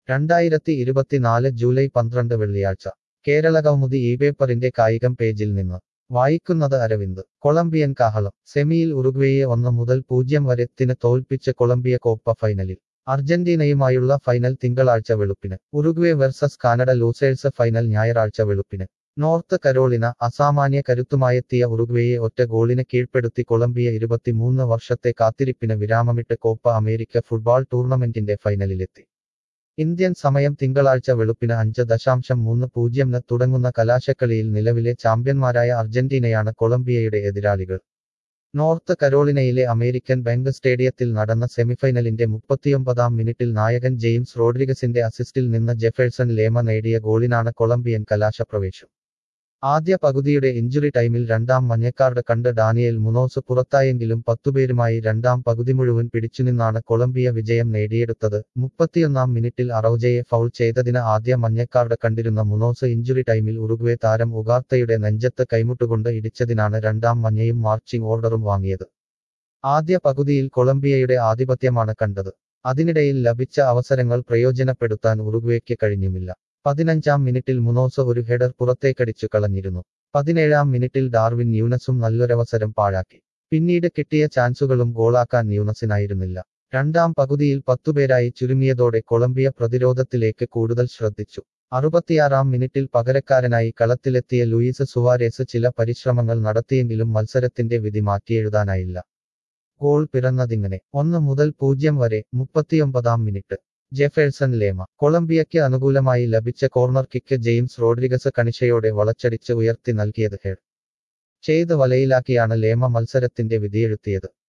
രണ്ടായിരത്തി ഇരുപത്തിനാല് ജൂലൈ പന്ത്രണ്ട് വെള്ളിയാഴ്ച കേരളകൗമുദി ഈ പേപ്പറിന്റെ കായികം പേജിൽ നിന്ന് വായിക്കുന്നത് അരവിന്ദ് കൊളംബിയൻ കാഹളം സെമിയിൽ ഉറുഗ്വേയെ ഒന്ന് മുതൽ പൂജ്യം വരെ ത്തിന് തോൽപ്പിച്ച് കൊളംബിയ കോപ്പ ഫൈനലിൽ അർജന്റീനയുമായുള്ള ഫൈനൽ തിങ്കളാഴ്ച വെളുപ്പിന് Uruguay versus Canada losers final ഞായറാഴ്ച വെളുപ്പിന് നോർത്ത് കരോളിന അസാമാന്യ കരുത്തുമായെത്തിയ ഉറുഗ്വേയെ ഒറ്റ ഗോളിന് കീഴ്പ്പെടുത്തി കൊളംബിയ ഇരുപത്തിമൂന്ന് വർഷത്തെ കാത്തിരിപ്പിന് വിരാമമിട്ട് കോപ്പ അമേരിക്ക ഫുട്ബോൾ ടൂർണമെന്റിന്റെ ഫൈനലിലെത്തി ഇന്ത്യൻ സമയം തിങ്കളാഴ്ച വെളുപ്പിന് അഞ്ച് ദശാംശം മൂന്ന് പൂജ്യംന് തുടങ്ങുന്ന കലാശക്കളിയിൽ നിലവിലെ ചാമ്പ്യന്മാരായ അർജന്റീനയാണ് കൊളംബിയയുടെ എതിരാളികൾ നോർത്ത് കരോളിനയിലെ അമേരിക്കൻ ബാങ്ക് സ്റ്റേഡിയത്തിൽ നടന്ന സെമിഫൈനലിന്റെ മുപ്പത്തിയൊമ്പതാം മിനിറ്റിൽ നായകൻ ജെയിംസ് റോഡ്രിഗസിന്റെ അസിസ്റ്റിൽ നിന്ന് ജെഫേഴ്സൺ ലേമ നേടിയ ഗോളിനാണ് കൊളംബിയൻ കലാശപ്രവേശം ആദ്യ പകുതിയുടെ ഇഞ്ചുറി ടൈമിൽ രണ്ടാം മഞ്ഞക്കാർഡ് കണ്ട് ഡാനിയേൽ മുനോസ് പുറത്തായെങ്കിലും പത്തുപേരുമായി രണ്ടാം പകുതി മുഴുവൻ പിടിച്ചുനിന്നാണ് കൊളംബിയ വിജയം നേടിയെടുത്തത് മുപ്പത്തിയൊന്നാം മിനിറ്റിൽ അറൌജയെ ഫൗൾ ചെയ്തതിന് ആദ്യ മഞ്ഞക്കാർഡ് കണ്ടിരുന്ന മുനോസ് ഇഞ്ചുറി ടൈമിൽ ഉറുഗ്വേ താരം ഉഗാർത്തയുടെ നെഞ്ചത്ത് കൈമുട്ടുകൊണ്ട് ഇടിച്ചതിനാണ് രണ്ടാം മഞ്ഞയും മാർച്ചിംഗ് ഓർഡറും വാങ്ങിയത് ആദ്യ പകുതിയിൽ കൊളംബിയയുടെ ആധിപത്യമാണ് കണ്ടത് അതിനിടയിൽ ലഭിച്ച അവസരങ്ങൾ പ്രയോജനപ്പെടുത്താൻ ഉറുഗ്വേക്ക് കഴിഞ്ഞുമില്ല പതിനഞ്ചാം മിനിറ്റിൽ മുനോസ് ഒരു ഹെഡർ പുറത്തേക്കടിച്ചു കളഞ്ഞിരുന്നു പതിനേഴാം മിനിറ്റിൽ ഡാർവിൻ ന്യൂനസും നല്ലൊരവസരം പാഴാക്കി പിന്നീട് കിട്ടിയ ചാൻസുകളും ഗോളാക്കാൻ ന്യൂനസിനായിരുന്നില്ല രണ്ടാം പകുതിയിൽ പത്തുപേരായി ചുരുങ്ങിയതോടെ കൊളംബിയ പ്രതിരോധത്തിലേക്ക് കൂടുതൽ ശ്രദ്ധിച്ചു അറുപത്തിയാറാം മിനിറ്റിൽ പകരക്കാരനായി കളത്തിലെത്തിയ ലൂയിസ് സുവാരേസ് ചില പരിശ്രമങ്ങൾ നടത്തിയെങ്കിലും മത്സരത്തിന്റെ വിധി മാറ്റിയെഴുതാനായില്ല ഗോൾ പിറന്നതിങ്ങനെ ഒന്ന് മുതൽ പൂജ്യം വരെ മുപ്പത്തിയൊമ്പതാം മിനിറ്റ് ജെഫേഴ്സൺ ലേമ കൊളംബിയയ്ക്ക് അനുകൂലമായി ലഭിച്ച കോർണർ കിക്ക് ജെയിംസ് റോഡ്രിഗസ് കണിശയോടെ വളച്ചടിച്ച് ഉയർത്തി നൽകിയത് ഹെഡ് ചെയ്ത് വലയിലാക്കിയാണ് ലേമ മത്സരത്തിന്റെ വിധിയെഴുത്തിയത്